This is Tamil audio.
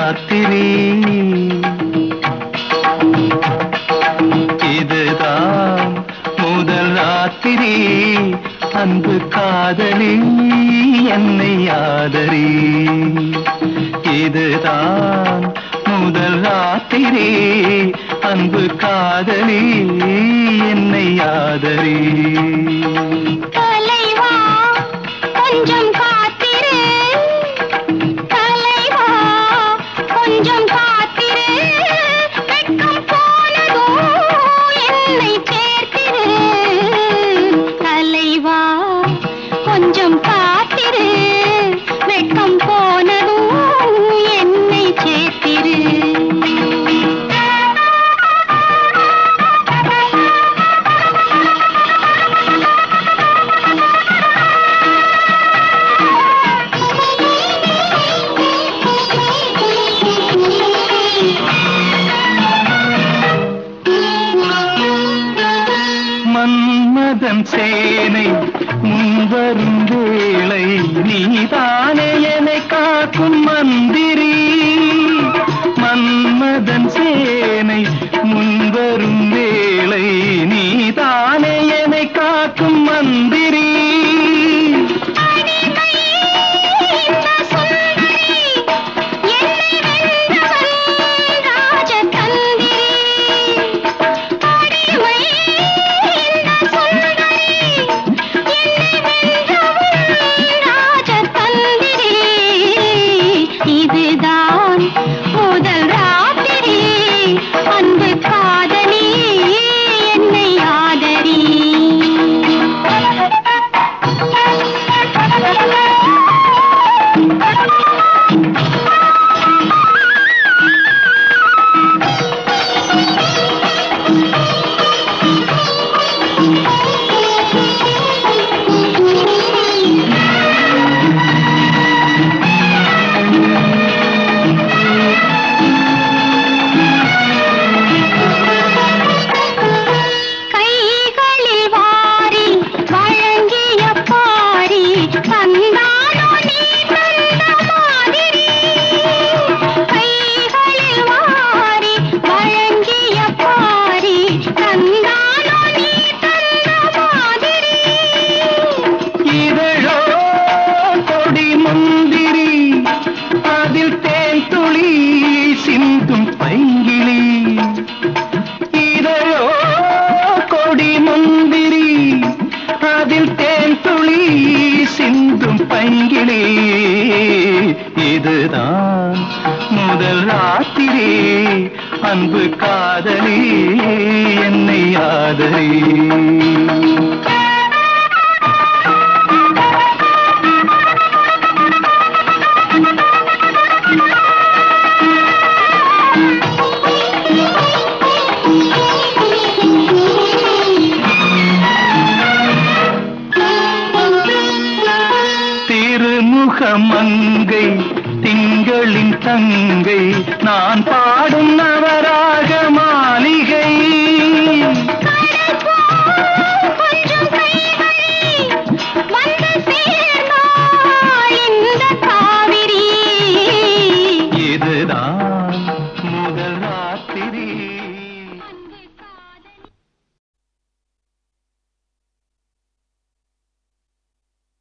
ராத்திரி இதுதான் முதல் ராத்திரி அன்பு காதலி என்னை ஆதரி இதுதான் முதல் ராத்திரி அன்பு காதலி என்னை ஆதரி தலைவா கொஞ்சம் காத்திரு தலைவா கொஞ்சம் காத்திரு வெட்கம் போனதும் என்னை சேர்த்திரு தலைவா கொஞ்சம் காத்திரு வெட்கம் போனதும் என்னை சேர்த்திரு மன்மதன் சேனை முன்வரும் வேளை நீதானே என்னை காக்கும் மந்திரி மன்மதன் சேனை முன்வரும் வேளை நீதானே என்னை காக்கும் மந்திரி இந்த சுந்தரி என்னை வென்றவள் ராஜதந்திரி அடிமை இந்த சுந்தரி என்னை வென்றவள் ராஜதந்திரி இதுதான் முதல் ராத்திரி அன்பு காதலி என்னை ஆதரி கைகளில் வாரி வழங்கிய பாரி தந்தானோ நீ தந்த மாதிரி கைகளில் வாரி வழங்கிய பாரி தந்தானோ நீ தந்த மாதிரி இதழோ கொடி முந்திரி அதில் தேன் துளி சிந்தும் பைங்கிளி இதழோ கொடி முந்திரி அதில் தேன் துளி சிந்தும் பைங்கிளி இதுதான் முதல் ராத்திரி அன்பு காதலி என்னை ஆதரி